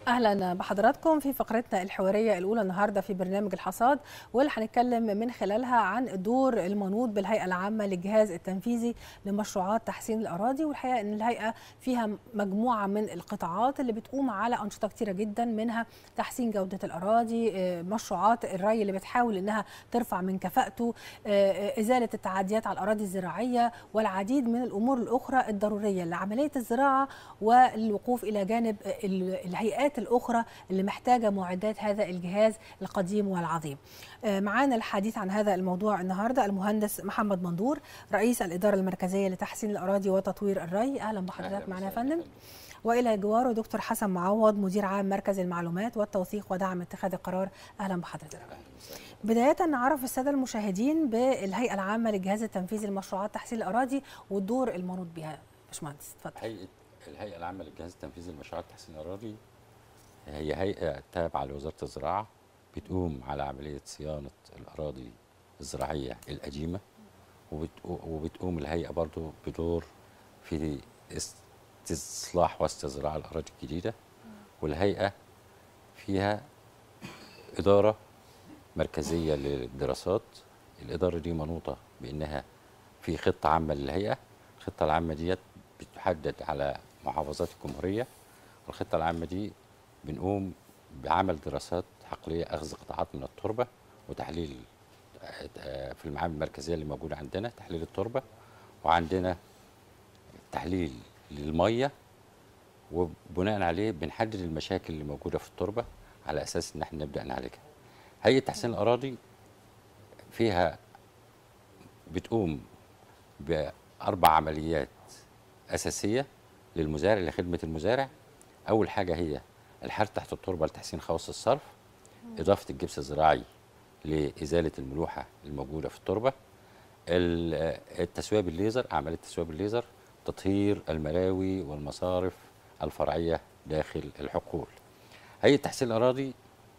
اهلا بحضراتكم في فقرتنا الحواريه الاولى النهارده في برنامج الحصاد واللي هنتكلم من خلالها عن الدور المنوط بالهيئه العامه للجهاز التنفيذي لمشروعات تحسين الاراضي والحقيقه ان الهيئه فيها مجموعه من القطاعات اللي بتقوم على انشطه كتيره جدا منها تحسين جوده الاراضي مشروعات الري اللي بتحاول انها ترفع من كفاءته ازاله التعديات على الاراضي الزراعيه والعديد من الامور الاخرى الضروريه لعمليه الزراعه والوقوف الى جانب الهيئات الأخرى اللي محتاجة معدات هذا الجهاز القديم والعظيم معانا الحديث عن هذا الموضوع النهاردة المهندس محمد مندور رئيس الإدارة المركزية لتحسين الأراضي وتطوير الري أهلا بحضرتك معنا يا فندم والى جواره دكتور حسن معوض مدير عام مركز المعلومات والتوثيق ودعم اتخاذ القرار اهلا بحضرتك بدايه نعرف الساده المشاهدين بالهيئه العامه للجهاز التنفيذي لمشروعات تحسين الاراضي والدور المنوط بها باشمهندس اتفضل هيئه الهيئه العامه للجهاز التنفيذي لمشروعات تحسين الاراضي هي هيئة تابعة لوزارة الزراعة بتقوم على عملية صيانة الأراضي الزراعية القديمة وبتقوم الهيئة برضو بدور في استصلاح واستزراع الأراضي الجديدة والهيئة فيها إدارة مركزية للدراسات الإدارة دي منوطة بأنها في خطة عامة للهيئة الخطة العامة ديت بتحدد على محافظات الجمهورية والخطة العامة دي بنقوم بعمل دراسات حقليه اخذ قطاعات من التربه وتحليل في المعامل المركزيه اللي موجوده عندنا تحليل التربه وعندنا تحليل للميه وبناء عليه بنحدد المشاكل اللي موجوده في التربه على اساس ان احنا نبدا نعالجها. هيئه تحسين الاراضي فيها بتقوم باربع عمليات اساسيه للمزارع لخدمه المزارع. اول حاجه هي الحر تحت التربه لتحسين خواص الصرف اضافه الجبس الزراعي لازاله الملوحه الموجوده في التربه التسويه بالليزر اعمال التسويه بالليزر تطهير الملاوي والمصارف الفرعيه داخل الحقول هيئه تحسين الاراضي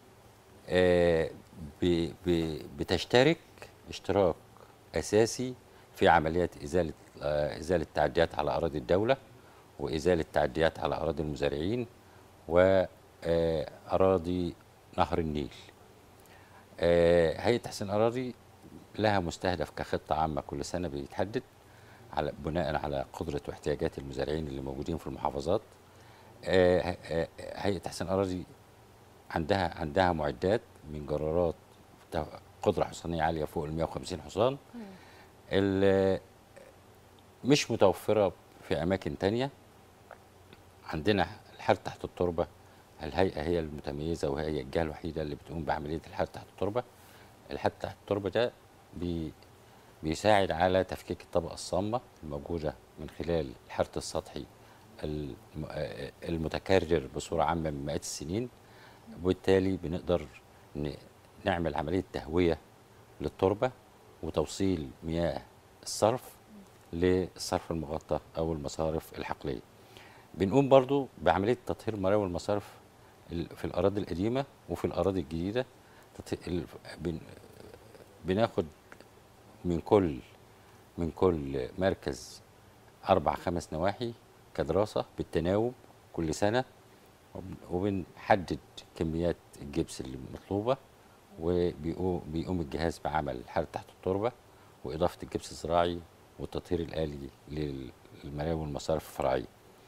بتشترك اشتراك اساسي في عمليات ازاله ازاله التعديات على اراضي الدوله وازاله التعديات على اراضي المزارعين وأراضي نهر النيل هيئة تحسين الأراضي لها مستهدف كخطة عامة كل سنة بيتحدد على بناء على قدرة واحتياجات المزارعين اللي موجودين في المحافظات هيئة تحسين الأراضي عندها عندها معدات من جرارات قدرة حصانية عالية فوق ال 150 حصان مش متوفرة في أماكن تانية عندنا الحر تحت التربة الهيئة هي المتميزة وهي الجهة الوحيدة اللي بتقوم بعملية الحر تحت التربة الحر تحت التربة ده بي بيساعد على تفكيك الطبقة الصامة الموجودة من خلال الحرث السطحي المتكرر بصورة عامة من مئات السنين وبالتالي بنقدر نعمل عملية تهوية للتربة وتوصيل مياه الصرف للصرف المغطى أو المصارف الحقلية بنقوم برضو بعمليه تطهير المراوي والمصارف في الاراضي القديمه وفي الاراضي الجديده بناخد من كل من كل مركز اربع خمس نواحي كدراسه بالتناوب كل سنه وبنحدد كميات الجبس اللي مطلوبه وبيقوم الجهاز بعمل الحر تحت التربه واضافه الجبس الزراعي والتطهير الالي للمراوي والمصارف الفرعيه.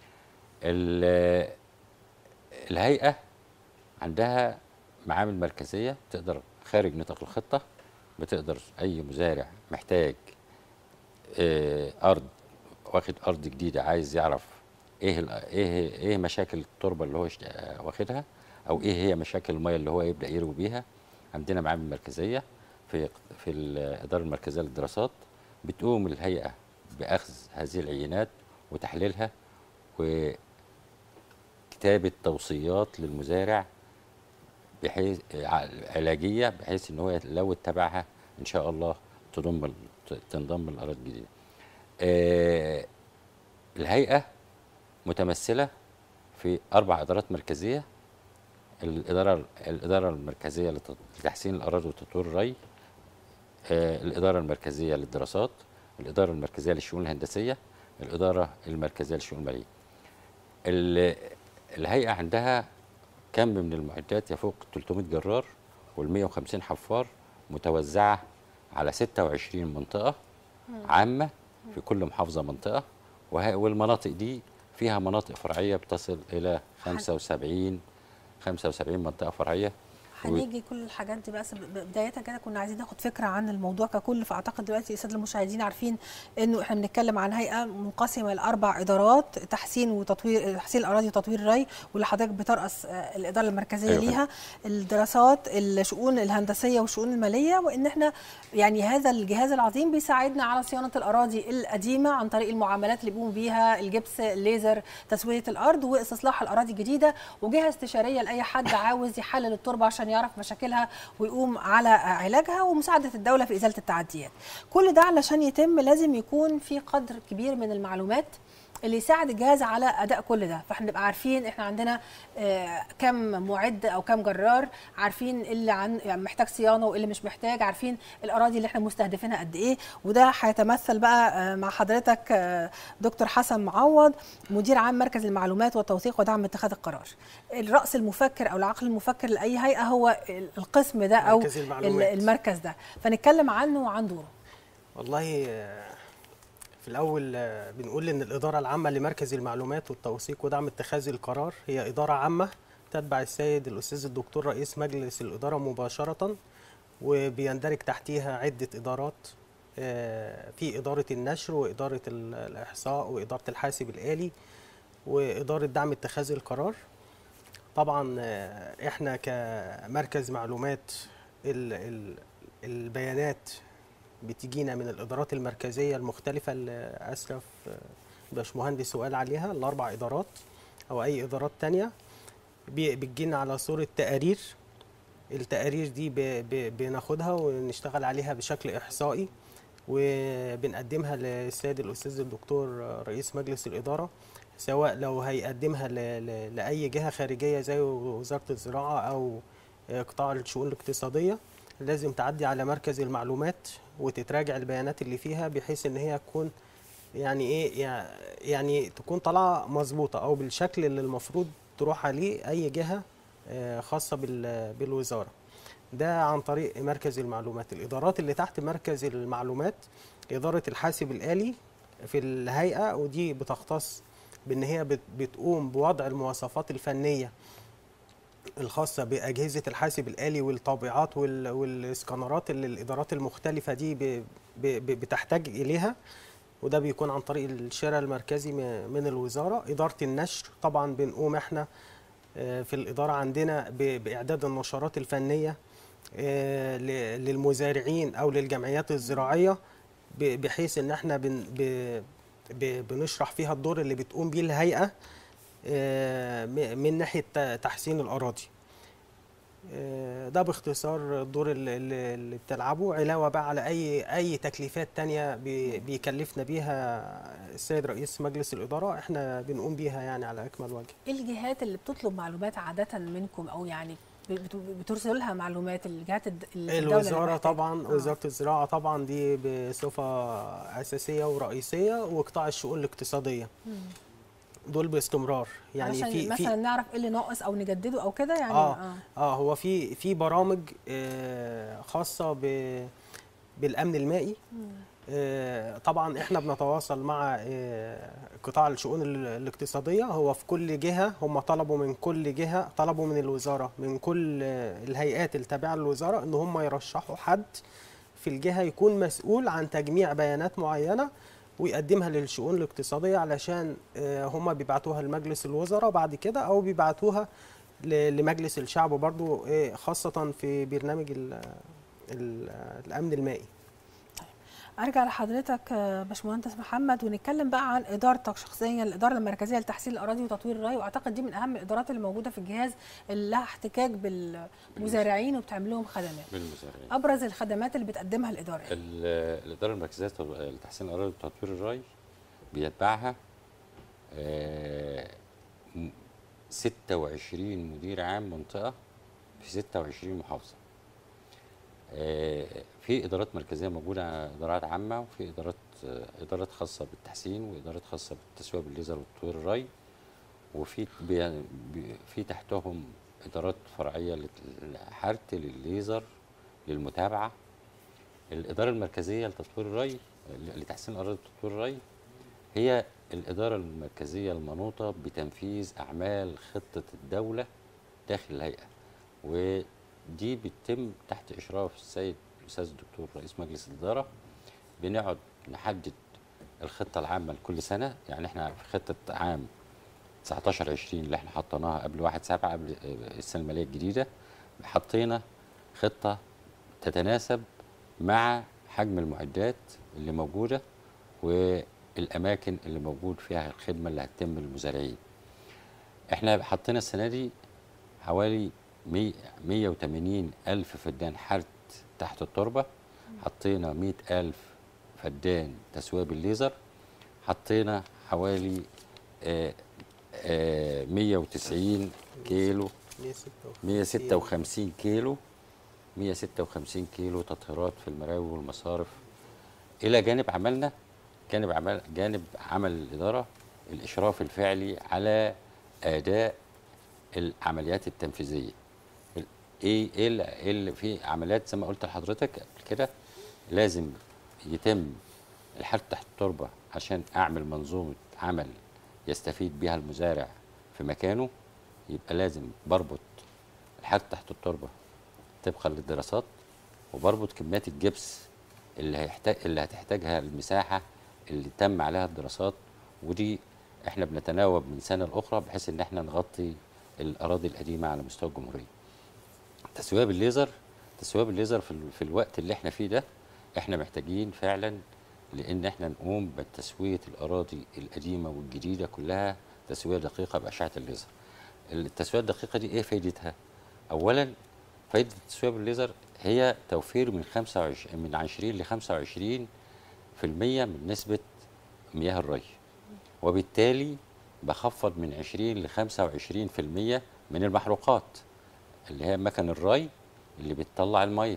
الهيئة عندها معامل مركزية تقدر خارج نطاق الخطة بتقدر أي مزارع محتاج أرض واخد أرض جديدة عايز يعرف إيه إيه إيه مشاكل التربة اللي هو واخدها أو إيه هي مشاكل المية اللي هو يبدأ يروي بيها عندنا معامل مركزية في في الإدارة المركزية للدراسات بتقوم الهيئة بأخذ هذه العينات وتحليلها وكتابة توصيات للمزارع بحيث علاجية بحيث ان هو لو اتبعها ان شاء الله تضم تنضم الاراضي الجديدة. آه الهيئة متمثلة في أربع إدارات مركزية الإدارة الإدارة المركزية لتحسين الأراضي وتطوير الري آه الإدارة المركزية للدراسات الإدارة المركزية للشؤون الهندسية الإدارة المركزية للشؤون المالية الهيئة عندها كم من المعدات يفوق 300 جرار وال 150 حفار متوزعه على 26 منطقه عامه في كل محافظه منطقه وه- والمناطق دي فيها مناطق فرعيه بتصل الى 75 75 منطقه فرعيه و- هنيجي كل الحاجات دي بس ب- بدايه كده كنا عايزين ناخد فكره عن الموضوع ككل فاعتقد دلوقتي الساده المشاهدين عارفين انه احنا بنتكلم عن هيئه منقسمه لاربع ادارات تحسين وتطوير تحسين الاراضي وتطوير الري واللي حضرتك بترأس آه، الاداره المركزيه أيوة. ليها الدراسات الشؤون الهندسيه والشؤون الماليه وان احنا يعني هذا الجهاز العظيم بيساعدنا على صيانه الاراضي القديمه عن طريق المعاملات اللي بيقوم بيها الجبس الليزر تسويه الارض واستصلاح الاراضي الجديده وجهه استشاريه لاي حد عاوز يحلل التربه عشان يعرف مشاكلها ويقوم على علاجها ومساعده الدوله في ازاله التعديات كل ده علشان يتم لازم يكون في قدر كبير من المعلومات اللي يساعد الجهاز على اداء كل ده فاحنا نبقى عارفين احنا عندنا آه، كم معد او كم جرار عارفين اللي عن يعني محتاج صيانه واللي مش محتاج عارفين الاراضي اللي احنا مستهدفينها قد ايه وده هيتمثل بقى آه، مع حضرتك آه، دكتور حسن معوض مدير عام مركز المعلومات والتوثيق ودعم اتخاذ القرار الراس المفكر او العقل المفكر لاي هيئه هو القسم ده او مركز المعلومات. المركز ده فنتكلم عنه وعن دوره والله آه، في الأول آه، بنقول إن الإدارة العامة لمركز المعلومات والتوثيق ودعم اتخاذ القرار هي إدارة عامة تتبع السيد الأستاذ الدكتور رئيس مجلس الإدارة مباشرة وبيندرج تحتيها عدة إدارات آه، في إدارة النشر وإدارة ال- الإحصاء وإدارة الحاسب الآلي وإدارة دعم اتخاذ القرار طبعا آه، احنا كمركز معلومات ال ال البيانات بتجينا من الادارات المركزيه المختلفه اللي اسلف آه، باشمهندس سؤال عليها الاربع ادارات او اي ادارات تانية بي- بتجينا على صوره تقارير التقارير دي ب- ب- بناخدها ونشتغل عليها بشكل احصائي وبنقدمها للسيد الاستاذ الدكتور رئيس مجلس الاداره سواء لو هيقدمها ل- ل- لاي جهه خارجيه زي وزاره الزراعه او قطاع الشؤون الاقتصاديه لازم تعدي على مركز المعلومات وتتراجع البيانات اللي فيها بحيث ان هي تكون يعني ايه يع- يعني تكون طالعه مظبوطه او بالشكل اللي المفروض تروح عليه اي جهه آه، خاصه بال- بالوزاره ده عن طريق مركز المعلومات الادارات اللي تحت مركز المعلومات اداره الحاسب الالي في الهيئه ودي بتختص بان هي بت- بتقوم بوضع المواصفات الفنيه الخاصه باجهزه الحاسب الالي والطابعات وال- والاسكانرات اللي الادارات المختلفه دي ب- ب- ب- بتحتاج اليها وده بيكون عن طريق الشارع المركزي م- من الوزاره اداره النشر طبعا بنقوم احنا آه، في الاداره عندنا ب- باعداد النشرات الفنيه آه، ل- للمزارعين او للجمعيات الزراعيه ب- بحيث ان احنا بن ب- ب- بنشرح فيها الدور اللي بتقوم بيه الهيئه آه، م- من ناحيه ت- تحسين الاراضي آه، ده باختصار الدور اللي- اللي اللي بتلعبه علاوه بقى على اي اي تكليفات تانية بي- بيكلفنا بيها السيد رئيس مجلس الاداره احنا بنقوم بيها يعني على اكمل وجه ايه الجهات اللي بتطلب معلومات عاده منكم او يعني بت- بترسلوا لها معلومات الجهات الد- الدولة اللي الوزاره محتاجة؟ طبعا آه. وزاره الزراعه طبعا دي بصفه اساسيه ورئيسيه وقطاع الشؤون الاقتصاديه مم. دول باستمرار يعني علشان في مثلا في نعرف ايه اللي ناقص او نجدده او كده يعني آه. اه هو في في برامج آه، خاصه ب بالامن المائي مم. آه، طبعا احنا بنتواصل مع آه، قطاع الشؤون ال- الاقتصاديه هو في كل جهه هم طلبوا من كل جهه طلبوا من الوزاره من كل آه، الهيئات التابعه للوزاره ان هم يرشحوا حد في الجهه يكون مسؤول عن تجميع بيانات معينه ويقدمها للشؤون الاقتصاديه علشان آه، هم بيبعتوها لمجلس الوزراء بعد كده او بيبعتوها ل- لمجلس الشعب برضو آه، خاصه في برنامج ال- ال- الامن المائي ارجع لحضرتك آه، باشمهندس محمد ونتكلم بقى عن ادارتك شخصيا الاداره المركزيه لتحسين الاراضي وتطوير الري واعتقد دي من اهم الادارات اللي موجوده في الجهاز اللي لها احتكاك بالمزارعين وبتعمل لهم خدمات بالمزارعين ابرز الخدمات اللي بتقدمها الاداره إيه؟ ال- الإدارة المركزية لتط- لتحسين الأراضي وتطوير الري بيتبعها آه، م- 26 مدير عام منطقة في 26 محافظة آه، في إدارات مركزية موجودة إدارات عامة وفي إدارات آه، إدارات خاصة بالتحسين وإدارات خاصة بالتسوية بالليزر وتطوير الري وفي بي- بي- في تحتهم ادارات فرعيه للحرث للليزر للمتابعه الاداره المركزيه لتطوير الري لتحسين الاراضي وتطوير الري هي الاداره المركزيه المنوطه بتنفيذ اعمال خطه الدوله داخل الهيئه ودي بتتم تحت اشراف السيد الاستاذ الدكتور رئيس مجلس الاداره بنقعد نحدد الخطه العامه لكل سنه يعني احنا في خطه عام 19 20 اللي احنا حطيناها قبل 1 7 قبل السنه الماليه الجديده حطينا خطه تتناسب مع حجم المعدات اللي موجوده والاماكن اللي موجود فيها الخدمه اللي هتتم للمزارعين. احنا حطينا السنه دي حوالي 100 180 الف فدان حرث تحت التربه حطينا 100 الف فدان تسويه بالليزر حطينا حوالي آه آه 190 كيلو 156 كيلو 156 كيلو تطهيرات في المراوي والمصارف الى جانب عملنا جانب عمل جانب عمل الاداره الاشراف الفعلي على اداء العمليات التنفيذيه ال- ايه ايه اللي- إيه اللي في عمليات زي ما قلت لحضرتك قبل كده لازم يتم الحرث تحت التربه عشان اعمل منظومه عمل يستفيد بها المزارع في مكانه يبقى لازم بربط الحرث تحت التربه طبقا للدراسات وبربط كميات الجبس اللي هيحتاج اللي هتحتاجها المساحه اللي تم عليها الدراسات ودي احنا بنتناوب من سنه لاخرى بحيث ان احنا نغطي الاراضي القديمه على مستوى الجمهوريه. تسويه بالليزر تسويه بالليزر في, ال- في الوقت اللي احنا فيه ده احنا محتاجين فعلا لان احنا نقوم بتسويه الاراضي القديمه والجديده كلها تسويه دقيقه باشعه الليزر. التسويه الدقيقه دي ايه فايدتها؟ اولا فايده التسويه بالليزر هي توفير من 25 من 20 ل 25 في المية من نسبة مياه الري وبالتالي بخفض من 20 ل 25 في المية من المحروقات اللي هي مكن الري اللي بتطلع المية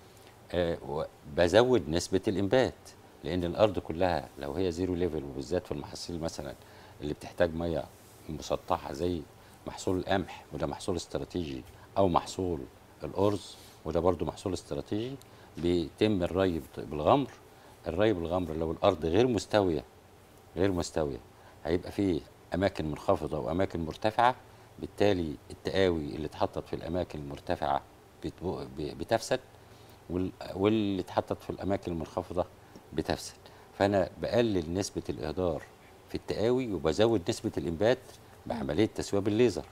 آه بزود نسبة الإنبات لأن الأرض كلها لو هي زيرو ليفل وبالذات في المحاصيل مثلا اللي بتحتاج مية مسطحة زي محصول القمح وده محصول استراتيجي أو محصول الأرز وده برضو محصول استراتيجي بيتم الري بت- بالغمر الري بالغمر لو الأرض غير مستوية غير مستوية هيبقى فيه أماكن منخفضة وأماكن مرتفعة بالتالي التقاوي اللي اتحطت في الأماكن المرتفعة بتبو- ب- بتفسد وال- واللي اتحطت في الأماكن المنخفضة بتفسد فأنا بقلل نسبة الإهدار في التقاوي وبزود نسبة الإنبات بعملية تسوية بالليزر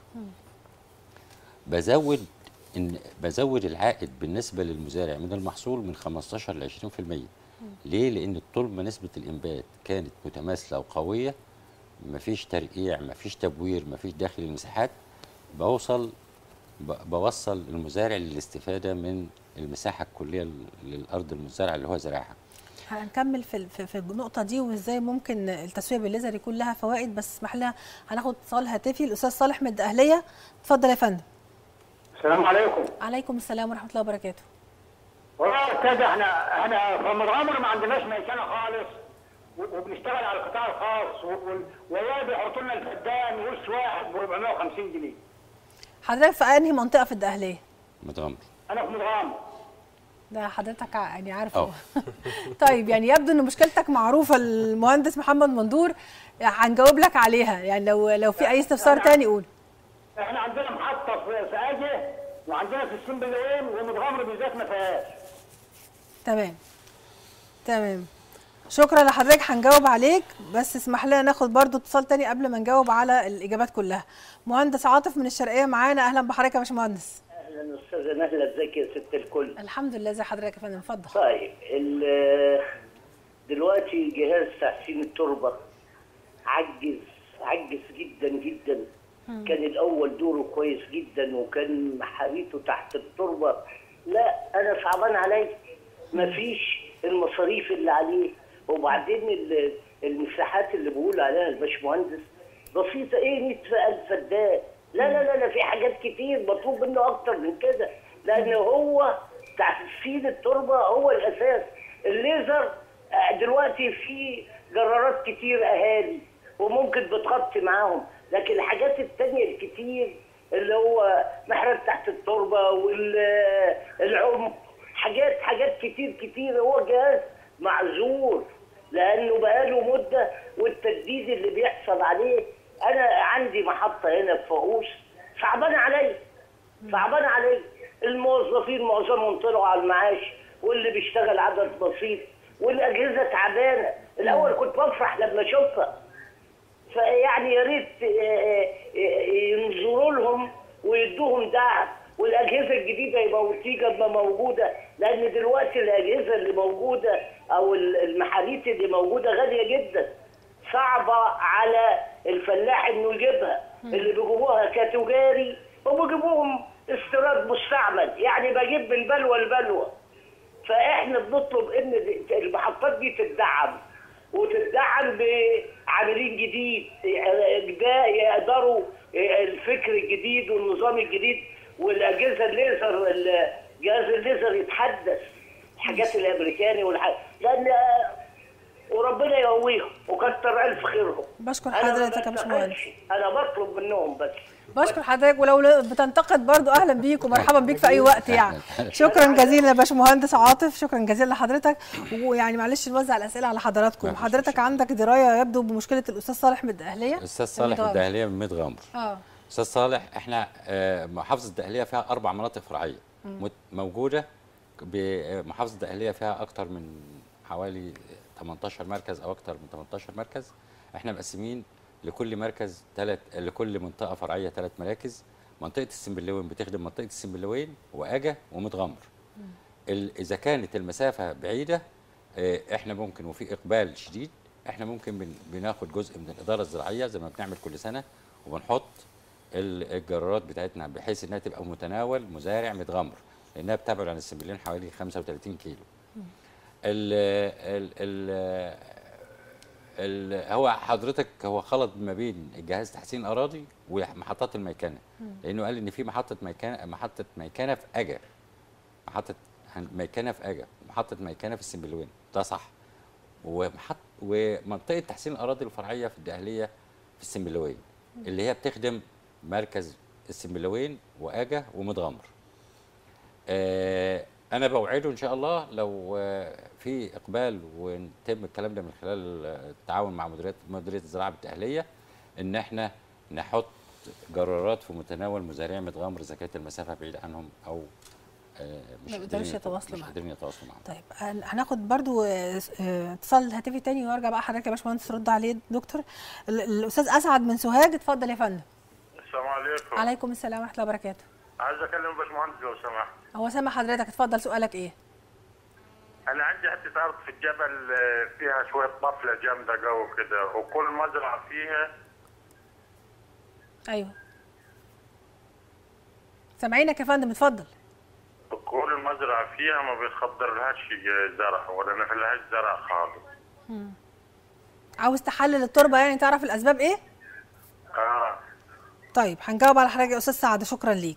بزود ان بزود العائد بالنسبه للمزارع من المحصول من 15 ل 20% ليه؟ لان طول ما نسبه الانبات كانت متماثله وقويه مفيش ترقيع مفيش تبوير مفيش داخل المساحات بوصل ب- بوصل المزارع للاستفاده من المساحه الكليه ل- للارض المزارع اللي هو زرعها هنكمل في في في النقطه دي وازاي ممكن التسويه بالليزر يكون لها فوائد بس اسمح لنا هناخد اتصال هاتفي الاستاذ صالح من الدقهليه اتفضل يا فندم السلام عليكم عليكم السلام ورحمه الله وبركاته والله يا استاذ احنا احنا في متغمر ما عندناش ميكنه خالص و- وبنشتغل على القطاع الخاص و- وال- والله بيحطوا لنا الفدان وش واحد ب 450 جنيه حضرتك في انهي منطقه في الدقهليه متغمر انا في متغمر ده حضرتك ع- يعني عارفه أه. طيب يعني يبدو ان مشكلتك معروفه المهندس محمد مندور هنجاوب لك عليها يعني لو لو في اي استفسار تاني قول احنا عندنا محطه في في اجه وعندنا في السنبلاوين ومتغمر بالذات ما فيهاش تمام تمام شكرا لحضرتك هنجاوب عليك بس اسمح لنا ناخد برضو اتصال تاني قبل ما نجاوب على الاجابات كلها مهندس عاطف من الشرقيه معانا اهلا بحضرتك يا باشمهندس اهلا استاذه نهله ازيك يا ست الكل الحمد لله زي حضرتك يا فندم اتفضل طيب ال- دلوقتي جهاز تحسين التربه عجز عجز جدا جدا كان الاول دوره كويس جدا وكان محاريته تحت التربه لا انا صعبان عليا مفيش المصاريف اللي عليه وبعدين ال- المساحات اللي بقول عليها الباشمهندس بسيطه ايه 100 الف فدان لا لا لا لا في حاجات كتير مطلوب منه اكتر من كده لان هو تحسين التربه هو الاساس الليزر آه، دلوقتي في جرارات كتير اهالي وممكن بتغطي معاهم لكن الحاجات التانية الكتير اللي هو محرز تحت التربه والعمق حاجات حاجات كتير كتير هو جهاز معذور لانه بقاله مده والتجديد اللي بيحصل عليه انا عندي محطه هنا في فاقوس صعبان عليا صعبان عليا الموظفين معظمهم طلعوا على المعاش واللي بيشتغل عدد بسيط والاجهزه تعبانه الاول كنت بفرح لما اشوفها فيعني يا ريت آه، آه، ينظروا لهم ويدوهم دعم والاجهزه الجديده يبقى تبقى موجوده لان دلوقتي الاجهزه اللي موجوده او المحاريت اللي موجوده غاليه جدا صعبه على الفلاح انه يجيبها اللي بيجيبوها كتجاري وبيجيبوهم استيراد مستعمل يعني بجيب من بلوى لبلوى فاحنا بنطلب ان المحطات دي تدعم وتدعم بعاملين جديد ده يقدروا الفكر الجديد والنظام الجديد والاجهزه الليزر جهاز الليزر يتحدث الحاجات الامريكاني والحاجات لان وربنا يقويهم وكتر الف خيرهم بشكر أنا حضرتك يا ما باشمهندس بنتقدش، انا بطلب منهم بس بشكر حضرتك ولو بتنتقد برضو اهلا بيك ومرحبا بيك في اي وقت يعني شكرا جزيلا يا باشمهندس عاطف شكرا جزيلا لحضرتك ويعني معلش نوزع الاسئله على حضراتكم مفيش حضرتك مشكلة. عندك درايه يبدو بمشكله الاستاذ صالح من الدقهليه استاذ صالح من المتوفى. الدهليه من ميت غمر اه استاذ صالح احنا آه، محافظه الدقهليه فيها اربع مناطق فرعيه مت- موجوده ب- محافظه الدقهليه فيها اكتر من حوالي 18 مركز او اكتر من 18 مركز احنا مقسمين لكل مركز ثلاث لكل منطقه فرعيه ثلاث مراكز منطقه السنبلاوين بتخدم منطقه السنبلاوين واجا ومتغمر ال- اذا كانت المسافه بعيده آه، احنا ممكن وفي اقبال شديد احنا ممكن بن- بناخد جزء من الاداره الزراعيه زي ما بنعمل كل سنه وبنحط ال- الجرارات بتاعتنا بحيث انها تبقى متناول مزارع متغمر لانها بتبعد عن السنبلين حوالي 35 كيلو ال ال ال ال هو حضرتك هو خلط ما بين الجهاز تحسين الاراضي ومحطات الميكنه لانه قال ان في محطه ميكنه محطه ميكنه في اجا محطه هن- ميكنه في اجا محطه ميكنه في السنبلوين ده صح ومحط ومنطقه تحسين الاراضي الفرعيه في الدقهليه في السنبلوين اللي هي بتخدم مركز السنبلوين واجا ومتغمر آه، انا بوعده ان شاء الله لو آه، في اقبال ونتم الكلام ده من خلال التعاون مع مديريه مديريه الزراعه بالتاهليه ان احنا نحط جرارات في متناول مزارعي متغمر اذا كانت المسافه بعيده عنهم او آه، مش ما قادرين بيقدروش يت- يتواصلوا مش معاهم. قادرين يتواصلوا معاهم طيب هن- هناخد برضو آه، آه، اتصال هاتفي تاني وارجع بقى حضرتك يا باشمهندس ترد عليه دكتور ال- الاستاذ اسعد من سوهاج اتفضل يا فندم السلام عليكم عليكم السلام ورحمه الله وبركاته عايز اكلم باشمهندس لو سمحت هو سامع حضرتك اتفضل سؤالك ايه انا عندي حته ارض في الجبل آه، فيها شويه طفله جامده قوي كده وكل مزرعه فيها ايوه سامعينك يا فندم اتفضل كل مزرعه فيها ما بيخضر لهاش زرع ولا ما لهاش زرع خالص عاوز تحلل التربه يعني تعرف الاسباب ايه اه طيب هنجاوب على حضرتك يا استاذ سعد شكرا ليك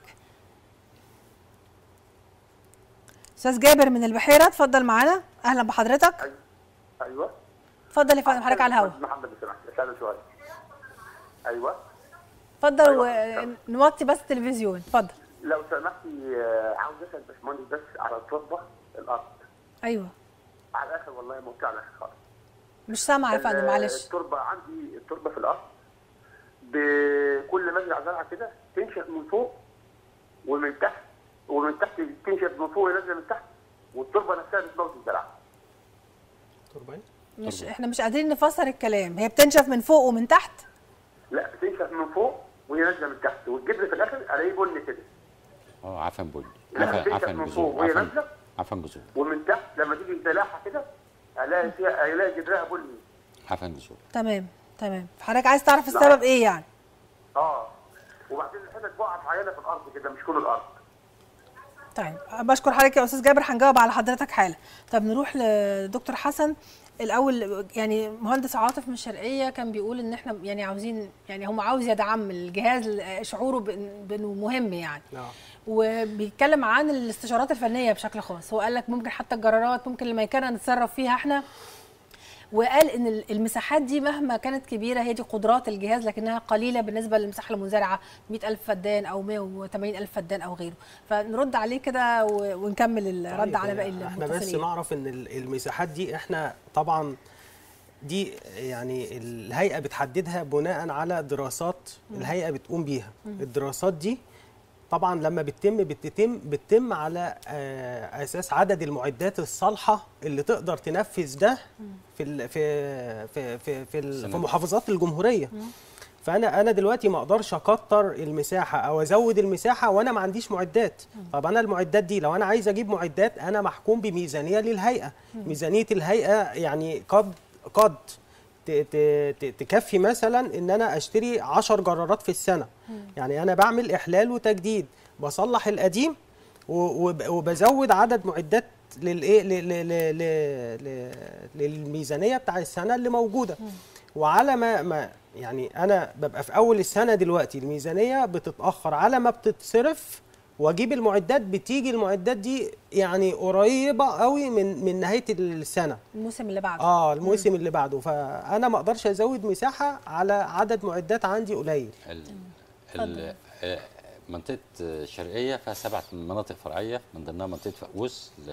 استاذ جابر من البحيره اتفضل معانا اهلا بحضرتك ايوه اتفضل يا فندم حضرتك على الهوا محمد لو سمحت اسال سؤال ايوه اتفضل أيوة. ونوطي بس التلفزيون اتفضل لو سمحتي آه، عاوز اسال باشمهندس بس على التربه الارض ايوه على الاخر والله موقع على الاخر خالص مش سامعه يا فندم ال- معلش التربه عندي التربه في الارض بكل مزرعه زرعه كده تنشف من فوق ومن تحت ومن تحت تنشف من فوق ونازله من تحت والتربه نفسها بتموت الزرعه تربين مش احنا مش قادرين نفسر الكلام هي بتنشف من فوق ومن تحت لا بتنشف من فوق وهي نازله من تحت والجبر في الاخر الاقيه بني كده اه عفن بني لا، عفن بتنشف عفن من جذور فوق وهي عفن نازلة. عفن جذور ومن تحت لما تيجي تلاحها كده الاقي فيها الاقي جدرها بني عفن جذور تمام تمام حضرتك عايز تعرف السبب ايه يعني اه وبعدين الحتت بقع معينه في الارض كده مش كل الارض طيب بشكر حضرتك يا استاذ جابر هنجاوب على حضرتك حالا طب نروح لدكتور حسن الاول يعني مهندس عاطف من الشرقيه كان بيقول ان احنا يعني عاوزين يعني هم عاوز يدعم الجهاز شعوره بإن- بانه مهم يعني نعم وبيتكلم عن الاستشارات الفنيه بشكل خاص هو قال لك ممكن حتى الجرارات ممكن الميكنه نتصرف فيها احنا وقال ان ال- المساحات دي مهما كانت كبيره هي دي قدرات الجهاز لكنها قليله بالنسبه للمساحه المزارعه 100000 فدان او 180000 فدان او غيره فنرد عليه كده و- ونكمل الرد طيب، على باقي احنا بس المتصلين نعرف ان ال- المساحات دي احنا طبعا دي يعني الهيئه بتحددها بناء على دراسات الهيئه بتقوم بيها الدراسات دي طبعا لما بتتم بتتم بتتم على آه، اساس عدد المعدات الصالحه اللي تقدر تنفذ ده في ال- في في في في, ال- في سنة. محافظات الجمهوريه فانا انا دلوقتي ما اقدرش اكتر المساحه او ازود المساحه وانا ما عنديش معدات طب انا المعدات دي لو انا عايز اجيب معدات انا محكوم بميزانيه للهيئه ميزانيه الهيئه يعني قد قد ت- ت- ت- تكفي مثلا ان انا اشتري 10 جرارات في السنه يعني انا بعمل احلال وتجديد بصلح القديم و- وب- وبزود عدد معدات للايه ل- ل- ل- ل- ل- للميزانيه بتاع السنه اللي موجوده وعلى ما ما يعني انا ببقى في اول السنه دلوقتي الميزانيه بتتاخر على ما بتتصرف واجيب المعدات بتيجي المعدات دي يعني قريبه قوي من من نهايه السنه الموسم اللي بعده اه الموسم اللي بعده فانا ما اقدرش ازود مساحه على عدد معدات عندي قليل ال- ال- آه، منطقة الشرقية فيها سبع مناطق فرعية من ضمنها منطقة فقوس ل-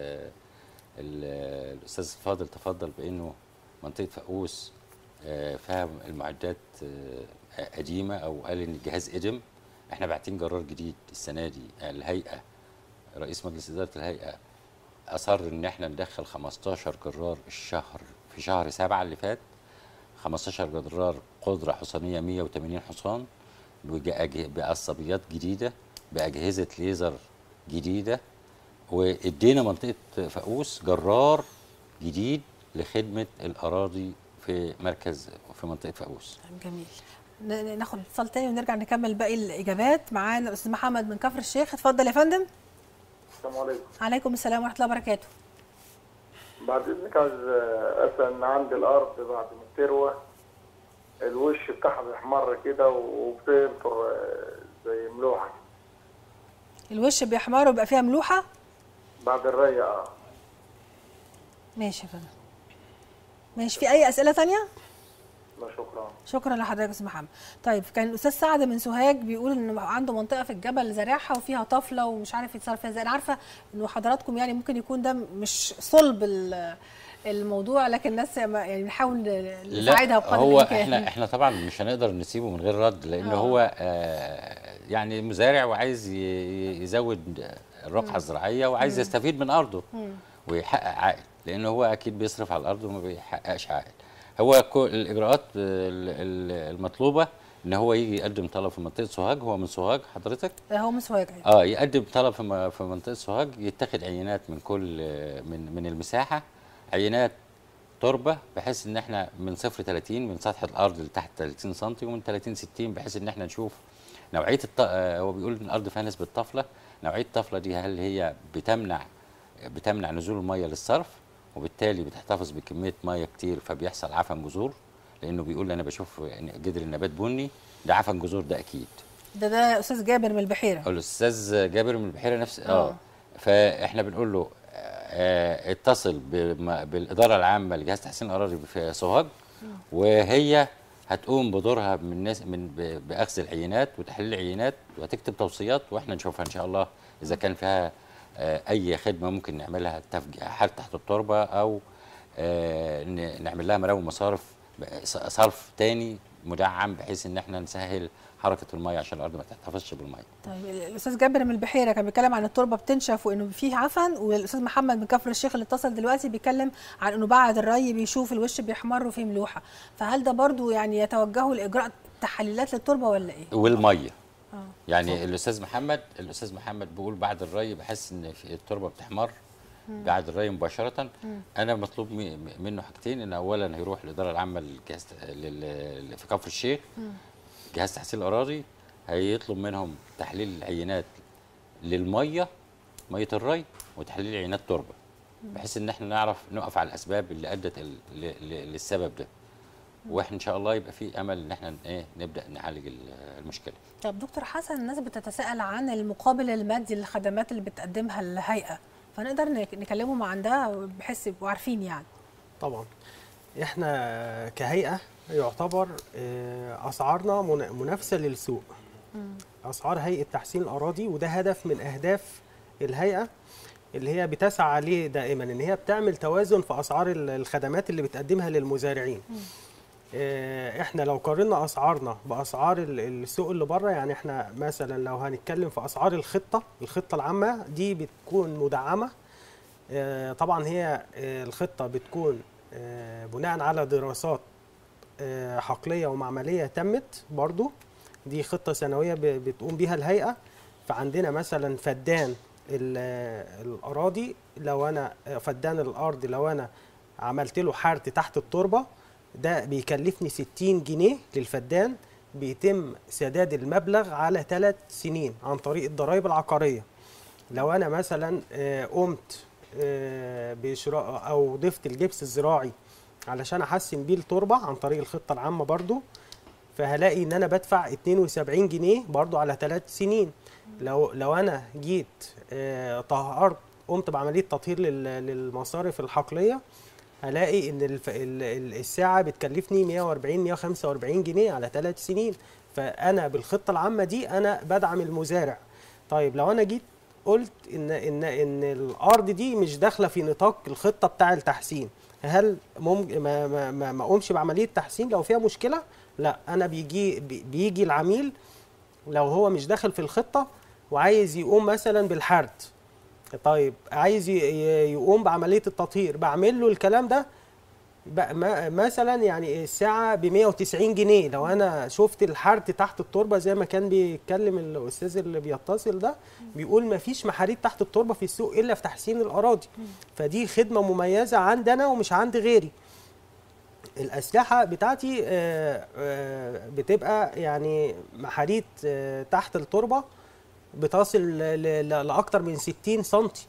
ال- الأستاذ الفاضل تفضل بأنه منطقة فقوس آه، فيها المعدات آه، قديمة أو قال إن الجهاز قدم احنا باعتين جرار جديد السنة دي الهيئة رئيس مجلس إدارة الهيئة أصر إن احنا ندخل 15 جرار الشهر في شهر سبعة اللي فات 15 جرار قدرة حصانية 180 حصان بأجه- بقصبيات جديدة بأجهزة ليزر جديدة وادينا منطقة فقوس جرار جديد لخدمة الأراضي في مركز في منطقة فقوس جميل ن- ن- ناخد اتصال تاني ونرجع نكمل باقي الاجابات معانا الاستاذ محمد من كفر الشيخ اتفضل يا فندم السلام عليكم عليكم السلام ورحمه الله وبركاته بعد اذنك عايز اسال ان عندي الارض بعد ما تروى الوش بتاعها بيحمر كده وبتنطر زي ملوحه الوش بيحمر ويبقى فيها ملوحه بعد الري اه ماشي يا فندم ماشي في اي اسئله تانية لا شكرا شكرا لحضرتك يا استاذ محمد طيب كان الاستاذ سعد من سوهاج بيقول ان عنده منطقه في الجبل زارعها وفيها طفله ومش عارف يتصرف فيها ازاي انا عارفه انه حضراتكم يعني ممكن يكون ده مش صلب ال- الموضوع لكن الناس ما- يعني بنحاول نساعدها بقدر هو الامكان احنا احنا طبعا مش هنقدر نسيبه من غير رد لان آه. هو آه يعني مزارع وعايز ي- ي- يزود الرقعه الزراعيه وعايز يستفيد من ارضه ويحقق عائد لان هو اكيد بيصرف على الارض وما بيحققش عائد هو كو- الاجراءات ال- ال- المطلوبه ان هو يجي يقدم طلب في منطقه سوهاج هو من سوهاج حضرتك هو من سوهاج أيوة. اه يقدم طلب في م- في منطقه سوهاج يتاخد عينات من كل من من المساحه عينات تربه بحيث ان احنا من صفر 30 من سطح الارض لتحت 30 سم ومن 30 60 بحيث ان احنا نشوف نوعيه الط... آه، هو بيقول ان الارض فيها نسبه طفله نوعيه الطفله دي هل هي بتمنع بتمنع نزول الميه للصرف وبالتالي بتحتفظ بكميه ميه كتير فبيحصل عفن جذور لانه بيقول انا بشوف إن جذر النبات بني ده عفن جذور ده اكيد ده ده استاذ جابر من البحيره الاستاذ جابر من البحيره نفس آه. اه فاحنا بنقول له آه اتصل بم- بالاداره العامه لجهاز تحسين الاراضي في سوهاج وهي هتقوم بدورها من ناس من ب- باخذ العينات وتحليل العينات وهتكتب توصيات واحنا نشوفها ان شاء الله اذا كان فيها آه اي خدمه ممكن نعملها تفج- حال تحت التربه او آه ن- نعمل لها مراوي مصارف ب- ص- صرف تاني مدعم بحيث ان احنا نسهل حركه الميه عشان الارض ما تحتفظش بالميه طيب الاستاذ جابر من البحيره كان بيتكلم عن التربه بتنشف وانه فيه عفن والاستاذ محمد من كفر الشيخ اللي اتصل دلوقتي بيتكلم عن انه بعد الري بيشوف الوش بيحمر وفيه ملوحه فهل ده برضو يعني يتوجهوا لاجراء تحليلات للتربه ولا ايه؟ والميه اه يعني الاستاذ محمد الاستاذ محمد بيقول بعد الري بحس ان في التربه بتحمر بعد الري مباشره انا مطلوب مي- منه حاجتين ان اولا هيروح الاداره العامه للجهاز لل- في كفر الشيخ جهاز تحسين الاراضي هيطلب منهم تحليل العينات للميه ميه الري وتحليل عينات تربه بحيث ان احنا نعرف نقف على الاسباب اللي ادت ال- ل- ل- للسبب ده واحنا ان شاء الله يبقى في امل ان احنا ايه نبدا نعالج ال- المشكله طب دكتور حسن الناس بتتساءل عن المقابل المادي للخدمات اللي بتقدمها الهيئه فنقدر نك- نكلمهم عن ده بحيث يبقوا عارفين يعني طبعا احنا كهيئه يعتبر آه، اسعارنا من- منافسه للسوق اسعار هيئه تحسين الاراضي وده هدف من اهداف الهيئه اللي هي بتسعى عليه دائما ان هي بتعمل توازن في اسعار ال- الخدمات اللي بتقدمها للمزارعين آه، احنا لو قارنا اسعارنا باسعار ال- السوق اللي بره يعني احنا مثلا لو هنتكلم في اسعار الخطه الخطه العامه دي بتكون مدعمه آه، طبعا هي آه، الخطه بتكون آه، بناء على دراسات آه، حقليه ومعمليه تمت برضو دي خطه سنويه ب- بتقوم بيها الهيئه فعندنا مثلا فدان ال- آه، الاراضي لو انا آه، فدان الارض لو انا عملت له حرث تحت التربه ده بيكلفني 60 جنيه للفدان بيتم سداد المبلغ على ثلاث سنين عن طريق الضرائب العقاريه لو انا مثلا آه، قمت آه، بشراء او ضفت الجبس الزراعي علشان احسن بيه التربه عن طريق الخطه العامه برضو فهلاقي ان انا بدفع 72 جنيه برضو على ثلاث سنين لو لو انا جيت آه، طهرت قمت بعمليه تطهير لل- للمصارف الحقليه هلاقي ان الف... ال- ال- الساعه بتكلفني 140 145 جنيه على ثلاث سنين فانا بالخطه العامه دي انا بدعم المزارع طيب لو انا جيت قلت ان ان ان الارض دي مش داخله في نطاق الخطه بتاع التحسين هل ممكن ما ما ما, ما اقومش بعمليه تحسين لو فيها مشكله لا انا بيجي بي- بيجي العميل لو هو مش داخل في الخطه وعايز يقوم مثلا بالحرث طيب عايز ي- ي- يقوم بعمليه التطهير بعمل له الكلام ده بقى ما- مثلا يعني الساعه ب 190 جنيه لو انا شفت الحرث تحت التربه زي ما كان بيتكلم الاستاذ اللي بيتصل ده بيقول ما فيش محاريت تحت التربه في السوق الا في تحسين الاراضي فدي خدمه مميزه عندنا ومش عند غيري الاسلحه بتاعتي آه، آه، بتبقى يعني محاريت آه، تحت التربه بتصل ل- ل- لاكتر من 60 سنتي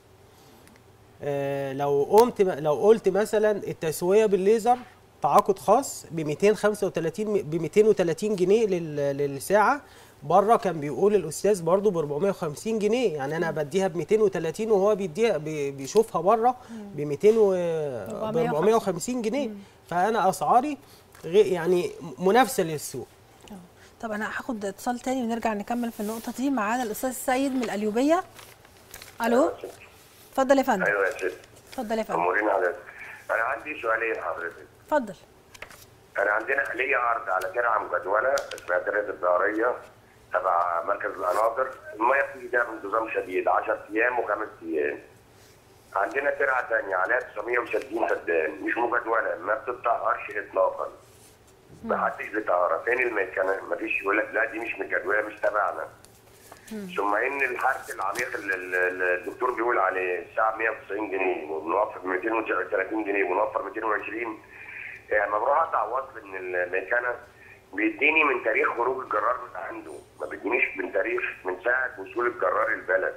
آه، لو قمت لو قلت مثلا التسويه بالليزر تعاقد خاص ب 235 ب 230 جنيه لل- للساعه بره كان بيقول الاستاذ برضو ب 450 جنيه يعني انا بديها ب 230 وهو بيديها بي- بيشوفها بره ب 200 و ب 450 جنيه فانا اسعاري غير يعني منافسه للسوق طب انا هاخد اتصال تاني ونرجع نكمل في النقطه دي معانا الاستاذ سيد من القليوبيه الو اتفضل يا فندم ايوه يا ست اتفضل يا فندم امورين حضرتك انا عندي سؤالين حضرتك اتفضل انا عندنا ليا ارض على ترعه مجدوله اسمها ترعه الظهريه تبع مركز القناطر الميه بتيجي فيها بانتظام شديد 10 ايام وخمس ايام عندنا ترعه ثانيه عليها 960 فدان مش مجدوله ما بتطهرش اطلاقا محدش بيطهرها فين الميكانيك مفيش يقول لك لا دي مش مجدوله مش تبعنا ثم ان الحرث العميق اللي اللي الدكتور بيقول عليه الساعه 190 جنيه وبنوفر 230 جنيه ونوفر 220 لما بروح اقطع وصل من الميكنه بيديني من تاريخ خروج الجرار من عنده ما بيدينيش من تاريخ من ساعه وصول الجرار البلد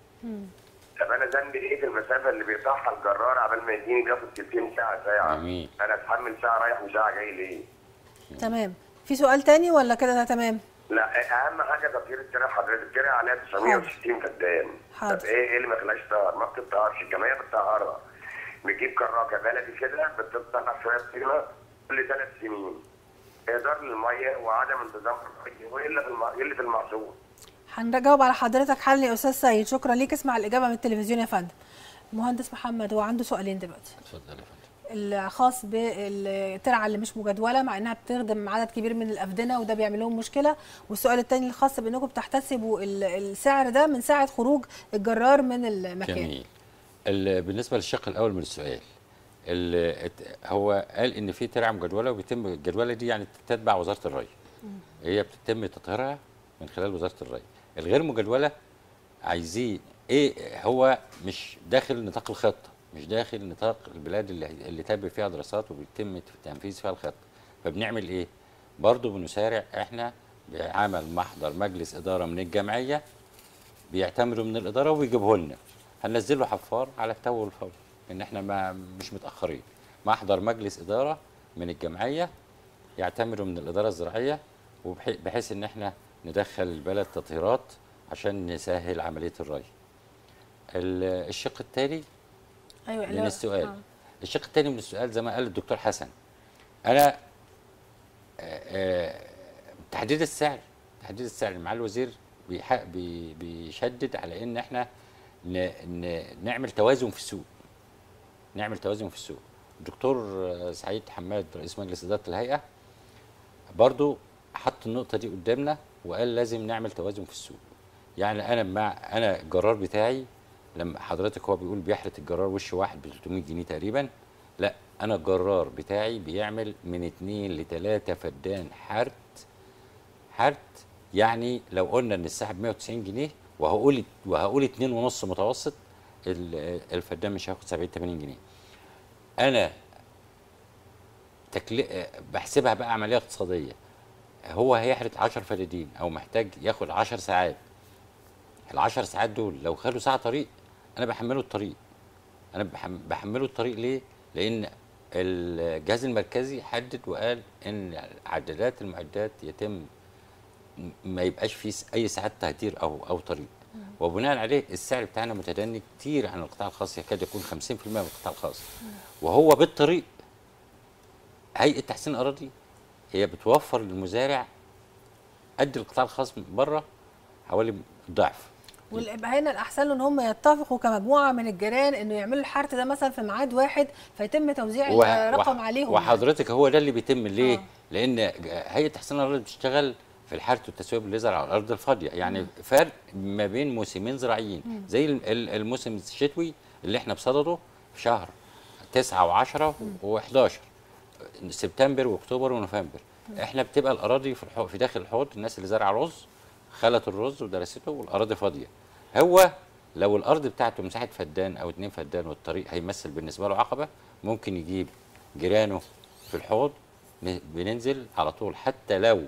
طب انا ذنبي ايه في المسافه اللي بيقطعها الجرار عبال ما يديني بياخد تلتين ساعه ساعه جميل. انا اتحمل ساعه رايح وساعه جاي ليه؟ تمام في سؤال تاني ولا كده ده تمام لا اهم حاجه تطهير الترع حضرتك الترع عليها 960 فدان حاضر. طب ايه ايه اللي ما خلاش طهر ما بتطهرش الجمعيه بتطهرها بتجيب كراكه بلدي كده بتطلع شويه طينه كل ثلاث سنين اهدار للميه وعدم انتظام الري والا في الم... قله المحصول هنجاوب على حضرتك حل يا استاذ سيد شكرا ليك اسمع الاجابه من التلفزيون يا فندم المهندس محمد هو عنده سؤالين دلوقتي اتفضل يا فندم الخاص بالترعه اللي مش مجدوله مع انها بتخدم عدد كبير من الافدنه وده بيعمل لهم مشكله والسؤال الثاني الخاص بانكم بتحتسبوا ال- السعر ده من ساعه خروج الجرار من المكان جميل ال- بالنسبه للشق الاول من السؤال ال- ات- هو قال ان في ترعه مجدوله وبيتم الجدوله دي يعني تتبع وزاره الري هي بتتم تطهيرها من خلال وزاره الري الغير مجدوله عايزين ايه هو مش داخل نطاق الخطه مش داخل نطاق البلاد اللي اللي تم فيها دراسات وبيتم تنفيذ فيها الخطه فبنعمل ايه برضه بنسارع احنا بعمل محضر مجلس اداره من الجمعيه بيعتمدوا من الاداره ويجيبوه لنا هننزل له حفار على التو والفور ان احنا ما مش متاخرين محضر مجلس اداره من الجمعيه يعتمدوا من الاداره الزراعيه وبحي- بحيث ان احنا ندخل البلد تطهيرات عشان نسهل عمليه الري ال- الشق الثاني ايوه من السؤال آه. الشق الثاني من السؤال زي ما قال الدكتور حسن انا آه، آه، تحديد السعر تحديد السعر مع الوزير بيح- بي- بيشدد على ان احنا ن ن نعمل توازن في السوق نعمل توازن في السوق الدكتور آه، سعيد حماد رئيس مجلس اداره الهيئه برضو حط النقطه دي قدامنا وقال لازم نعمل توازن في السوق يعني انا مع انا الجرار بتاعي لما حضرتك هو بيقول بيحرت الجرار وش واحد ب 300 جنيه تقريبا لا انا الجرار بتاعي بيعمل من 2 ل 3 فدان حرت حرت يعني لو قلنا ان السحب 190 جنيه وهقول وهقول 2 ونص متوسط ال- الفدان مش هياخد 70 80 جنيه انا تكلي... بحسبها بقى عمليه اقتصاديه هو هيحرت 10 فدادين او محتاج ياخد 10 ساعات ال 10 ساعات دول لو خدوا ساعه طريق انا بحمله الطريق انا بحم... بحمله الطريق ليه لان الجهاز المركزي حدد وقال ان عدادات المعدات يتم م- ما يبقاش فيه س- اي ساعات تهدير او او طريق وبناء عليه السعر بتاعنا متدني كتير عن القطاع الخاص يكاد يكون 50% من القطاع الخاص وهو بالطريق هيئه تحسين الاراضي هي بتوفر للمزارع قد القطاع الخاص من بره حوالي ضعف ويبقى هنا الاحسن له ان هم يتفقوا كمجموعه من الجيران انه يعملوا الحرث ده مثلا في ميعاد واحد فيتم توزيع و- الرقم وح- عليهم وحضرتك هو ده اللي بيتم ليه؟ آه. لان هيئه تحسين الاراضي بتشتغل في الحرث والتسويه بالليزر على الارض الفاضيه يعني فرق ما بين موسمين زراعيين زي ال- ال- الموسم الشتوي اللي احنا بصدده في شهر 9 و10 و11 سبتمبر واكتوبر ونوفمبر احنا بتبقى الاراضي في الحو... في داخل الحوض الناس اللي زرع رز خلت الرز ودرسته والاراضي فاضيه هو لو الارض بتاعته مساحه فدان او اتنين فدان والطريق هيمثل بالنسبه له عقبه ممكن يجيب جيرانه في الحوض ن- بننزل على طول حتى لو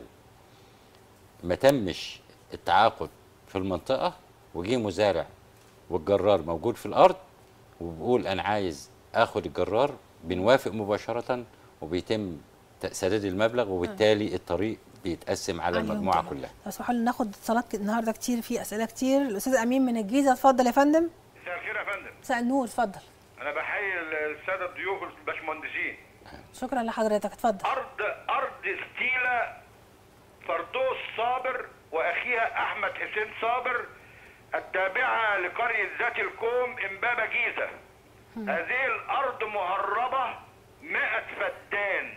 ما تمش التعاقد في المنطقه وجه مزارع والجرار موجود في الارض وبقول انا عايز اخد الجرار بنوافق مباشره وبيتم ت- سداد المبلغ وبالتالي الطريق بيتقسم على عليهم المجموعه كلهم. كلها لو سمحوا لي ناخد اتصالات النهارده كتير في اسئله كتير الاستاذ امين من الجيزه اتفضل يا فندم مساء الخير يا فندم مساء النور اتفضل انا بحيي الساده الضيوف الباشمهندسين شكرا لحضرتك اتفضل ارض ارض ستيلا فردوس صابر واخيها احمد حسين صابر التابعه لقريه ذات الكوم امبابه جيزه هذه الارض مهربه 100 فدان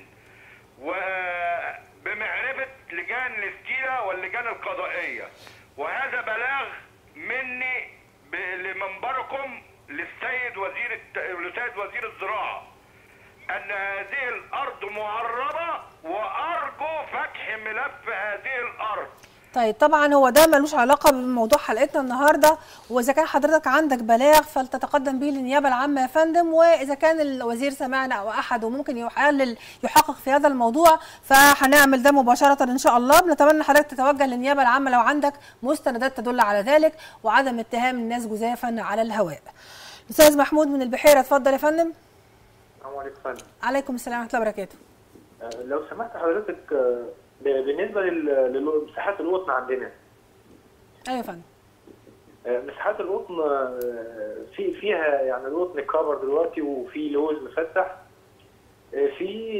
وبمعرفه لجان الاستيلا واللجان القضائيه وهذا بلاغ مني ب- لمنبركم للسيد وزير الت... للسيد وزير الزراعه ان هذه الارض معربه وارجو فتح ملف هذه الارض طيب طبعا هو ده ملوش علاقه بموضوع حلقتنا النهارده واذا كان حضرتك عندك بلاغ فلتتقدم به للنيابه العامه يا فندم واذا كان الوزير سمعنا او احد وممكن يحلل يحقق في هذا الموضوع فهنعمل ده مباشره ان شاء الله بنتمنى حضرتك تتوجه للنيابه العامه لو عندك مستندات تدل على ذلك وعدم اتهام الناس جزافا على الهواء استاذ محمود من البحيره اتفضل يا فندم السلام عليكم فندم عليكم السلام ورحمه الله وبركاته آه، لو سمحت حضرتك آه، ب- بالنسبه لل- لمساحات القطن عندنا ايوه يا فندم آه، مساحات القطن آه، في فيها يعني القطن كبر دلوقتي وفي لوز مفتح آه، في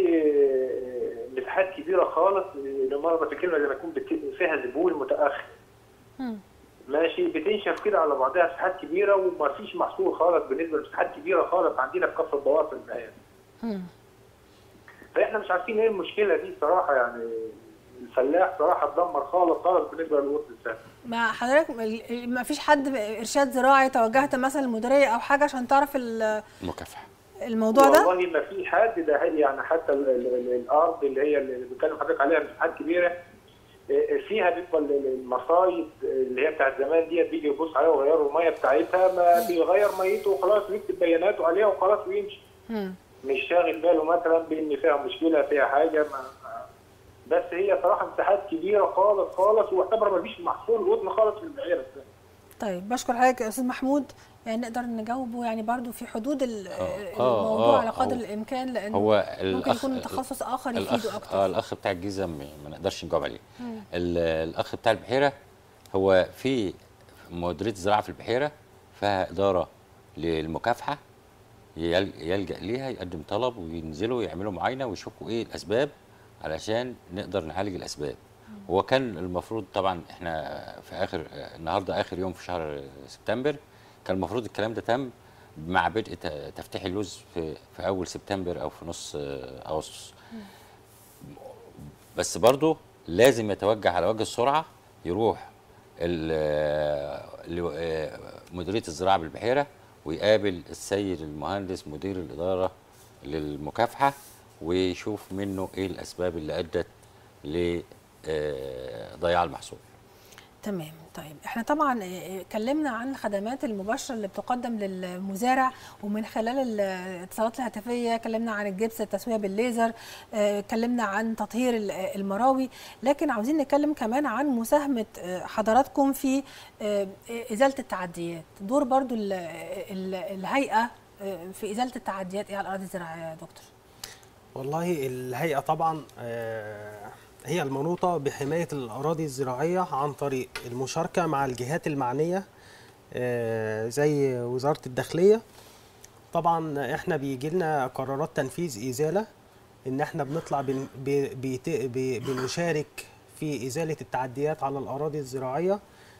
آه، مساحات كبيره خالص آه، لمؤاخذه في الكلمه زي ما يكون بت- فيها زبون متاخر مم. ماشي بتنشف كده على بعضها مساحات كبيره وما فيش محصول خالص بالنسبه لمساحات كبيره خالص عندنا في كفر الضوافر الآن. مم. فاحنا مش عارفين ايه المشكله دي صراحه يعني الفلاح صراحه اتدمر خالص خالص بالنسبه للقطن السهل ما حضرتك ما فيش حد ارشاد زراعي توجهت مثلا المديريه او حاجه عشان تعرف ال- مكافحه الموضوع ده والله ما في حد ده هي- يعني حتى ال ال ال الارض اللي هي اللي بتكلم حضرتك عليها مساحات كبيره إيه، فيها بيبقى ال- ال- المصايد اللي هي بتاعت زمان ديت بيجي يبص عليها ويغيروا الميه بتاعتها ما بيغير ميته وخلاص ويكتب بياناته عليها وخلاص ويمشي مم. مش شاغل باله مثلا بان فيها مشكله فيها حاجه ما ما- بس هي صراحه مساحات كبيره خالص خالص واعتبر ما فيش محصول قطن خالص في البعيره طيب بشكر حضرتك يا استاذ محمود يعني نقدر نجاوبه يعني برضو في حدود ال- آه، الموضوع آه، على قدر هو- الامكان لان هو ممكن الأخ- يكون تخصص اخر الأخ يفيده آه اكتر الاخ بتاع الجيزه م- ما نقدرش نجاوب عليه ال- الاخ بتاع البحيره هو في مديريه الزراعه في البحيره فيها اداره للمكافحه يل- يلجا ليها يقدم طلب وينزلوا يعملوا معاينه ويشوفوا ايه الاسباب علشان نقدر نعالج الاسباب هو كان المفروض طبعا احنا في اخر النهارده اخر يوم في شهر سبتمبر كان المفروض الكلام ده تم مع بدء ت- تفتيح اللوز في في اول سبتمبر او في نص آه، اغسطس بس برضه لازم يتوجه على وجه السرعه يروح ال- ل- آه، مديريه الزراعه بالبحيره ويقابل السيد المهندس مدير الاداره للمكافحه ويشوف منه ايه الاسباب اللي ادت لضياع المحصول تمام طيب احنا طبعا اه، اتكلمنا عن الخدمات المباشره اللي بتقدم للمزارع ومن خلال الاتصالات الهاتفيه اتكلمنا عن الجبس التسويه بالليزر اه، اتكلمنا عن تطهير ال- المراوي لكن عاوزين نتكلم كمان عن مساهمه اه، حضراتكم في اه، ازاله التعديات دور برضو ال- ال- الهيئه اه، في ازاله التعديات ايه على الاراضي الزراعيه يا دكتور والله الهيئة طبعا آه، هي المنوطة بحماية الأراضي الزراعية عن طريق المشاركة مع الجهات المعنية آه، زي وزارة الداخلية طبعا احنا بيجي لنا قرارات تنفيذ إزالة إن احنا بنطلع بن بي- بيت- بي- بنشارك في إزالة التعديات على الأراضي الزراعية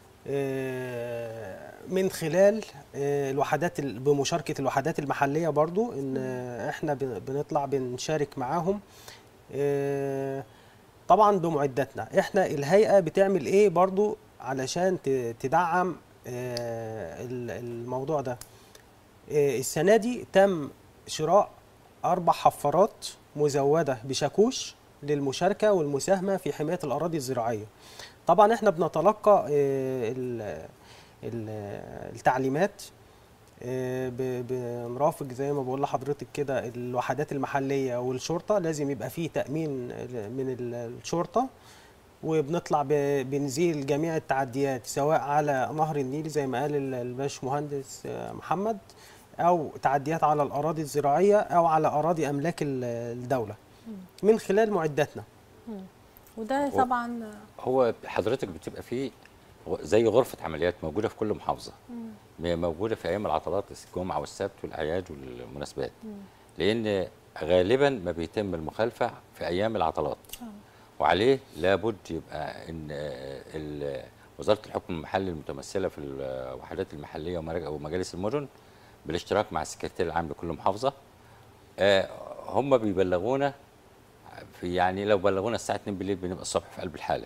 آه، من خلال آه، الوحدات ال- بمشاركة الوحدات المحلية برضو إن آه، إحنا بن- بنطلع بنشارك معاهم آه، طبعا بمعداتنا إحنا الهيئة بتعمل إيه برضو علشان ت- تدعم آه، ال- الموضوع ده آه، السنة دي تم شراء أربع حفارات مزودة بشاكوش للمشاركة والمساهمة في حماية الأراضي الزراعية طبعا احنا بنتلقى آه، ال- ال- التعليمات آه، ب- بنرافق زي ما بقول لحضرتك كده الوحدات المحلية والشرطة لازم يبقى فيه تأمين من ال- الشرطة وبنطلع ب- بنزيل جميع التعديات سواء على نهر النيل زي ما قال ال- الباش مهندس آه، محمد او تعديات على الاراضي الزراعيه او على اراضي املاك ال- الدوله من خلال معداتنا وده و- طبعا هو حضرتك بتبقى فيه غ- زي غرفه عمليات موجوده في كل محافظه م- موجوده في ايام العطلات الجمعه والسبت والاعياد والمناسبات لان غالبا ما بيتم المخالفه في ايام العطلات وعليه لابد يبقى ان آه، ال- وزاره الحكم المحلي المتمثله في الوحدات المحليه ومراج- ومجالس المدن بالاشتراك مع السكرتير العام لكل محافظه آه، هم بيبلغونا في يعني لو بلغونا الساعه 2 بالليل بنبقى الصبح في قلب الحاله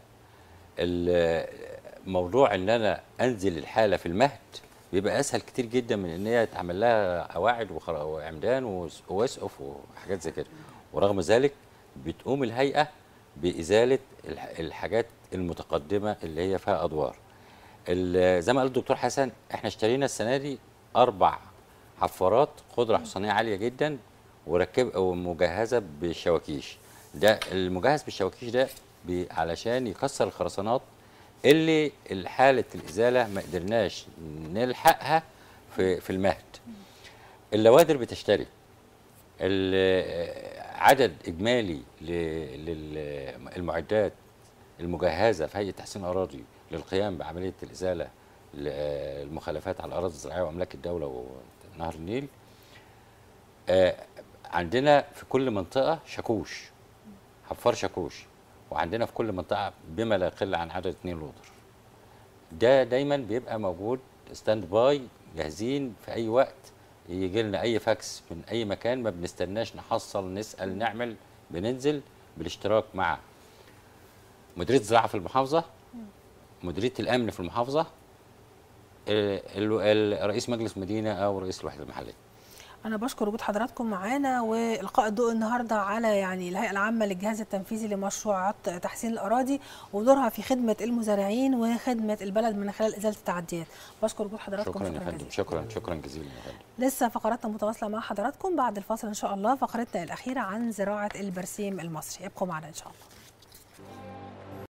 الموضوع ان انا انزل الحاله في المهد بيبقى اسهل كتير جدا من ان هي يتعمل لها قواعد وخر- وعمدان وس- واسقف وحاجات زي كده ورغم ذلك بتقوم الهيئه بازاله الح- الحاجات المتقدمه اللي هي فيها ادوار ال- زي ما قال الدكتور حسن احنا اشترينا السنه دي اربع حفارات قدره حصانيه عاليه جدا وركب ومجهزه بالشواكيش ده المجهز بالشواكيش ده بي- علشان يكسر الخرسانات اللي حاله الازاله ما قدرناش نلحقها في في المهد اللوادر بتشتري ال- عدد اجمالي للمعدات المجهزه في هيئه تحسين الاراضي للقيام بعمليه الازاله ل- المخالفات على الاراضي الزراعيه واملاك الدوله ونهر النيل آه، عندنا في كل منطقه شاكوش حفار شاكوش وعندنا في كل منطقه بما لا يقل عن عدد اثنين لودر ده دايما بيبقى موجود ستاند باي جاهزين في اي وقت يجي لنا اي فاكس من اي مكان ما بنستناش نحصل نسال نعمل بننزل بالاشتراك مع مديريه الزراعه في المحافظه مديريه الامن في المحافظه ال- ال- رئيس مجلس مدينه او رئيس الوحده المحليه انا بشكر وجود حضراتكم معانا والقاء الضوء النهارده على يعني الهيئه العامه للجهاز التنفيذي لمشروعات تحسين الاراضي ودورها في خدمه المزارعين وخدمه البلد من خلال ازاله التعديات بشكر وجود حضراتكم شكرا يا فندم جزيلا شكرا شكرا جزيلا يا فندم لسه فقراتنا متواصله مع حضراتكم بعد الفاصل ان شاء الله فقرتنا الاخيره عن زراعه البرسيم المصري ابقوا معنا ان شاء الله